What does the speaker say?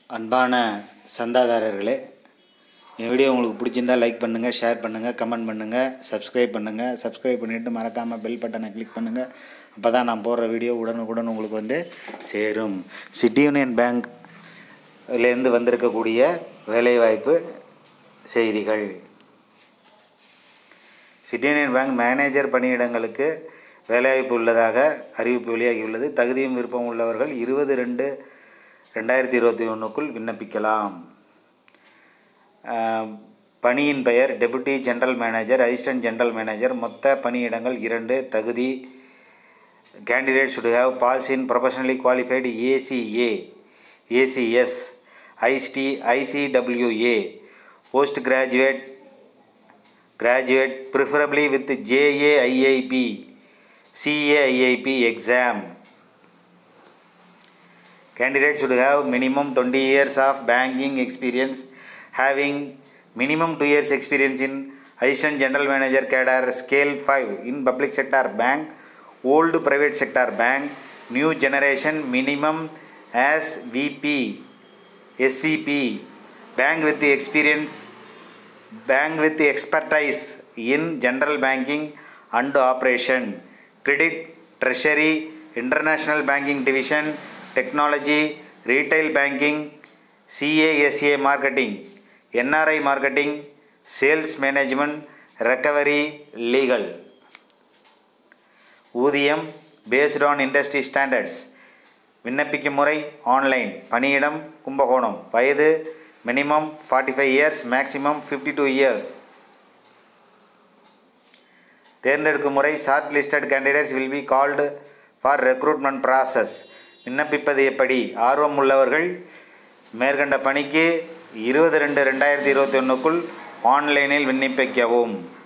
அன்பான சந்தாதாரர்களே என் வீடியோ உங்களுக்கு பிடிச்சிருந்தா லைக் பண்ணுங்கள் ஷேர் பண்ணுங்கள் கமெண்ட் பண்ணுங்கள் சப்ஸ்கிரைப் பண்ணுங்கள் சப்ஸ்கிரைப் பண்ணிவிட்டு மறக்காமல் பெல் பட்டனை கிளிக் பண்ணுங்கள் அப்போ தான் நான் போடுற வீடியோ உடனுக்குடன் உங்களுக்கு வந்து சேரும் சிட்டி யூனியன் பேங்க்லேருந்து வந்திருக்கக்கூடிய வேலைவாய்ப்பு செய்திகள் சிட்டி யூனியன் பேங்க் மேனேஜர் பணியிடங்களுக்கு வேலைவாய்ப்பு உள்ளதாக அறிவிப்பு வெளியாகியுள்ளது தகுதியும் விருப்பம் உள்ளவர்கள் இருபது ரெண்டு ரெண்டாயிரத்தி இருபத்தி ஒன்றுக்குள் விண்ணப்பிக்கலாம் ஆஹ், பணியின் பெயர் deputy general manager assistant general manager மொத்த பணியிடங்கள் இரண்டு தகுதி candidate should have pass in professionally qualified ACA ACS ஐஸ்டி ICWA post graduate graduate preferably with JAIIP CAIIP exam candidates should have minimum 20 years of banking experience having minimum 2 years experience in assistant general manager cadre scale 5 in public sector bank old private sector bank new generation minimum as VP SVP bank with the experience bank with expertise in general banking and operation credit treasury international banking division technology retail banking casa marketing nri marketing sales management recovery legal ஊதியம் based on industry standards விண்ணப்பிக்கும் முறை online பணியிடம் கும்பகோணம் வயது minimum forty five years maximum fifty two years தேர்ந்தெடுக்கும் முறை short listed candidates will be called for recruitment process விண்ணப்பிப்பது எப்படி ஆர்வம் உள்ளவர்கள் மேற்கண்ட பணிக்கு இருபது ரெண்டு ரெண்டாயிரத்தி இருபத்தி ஒன்றுக்குள் ஆன்லைனில் விண்ணப்பிக்கவும்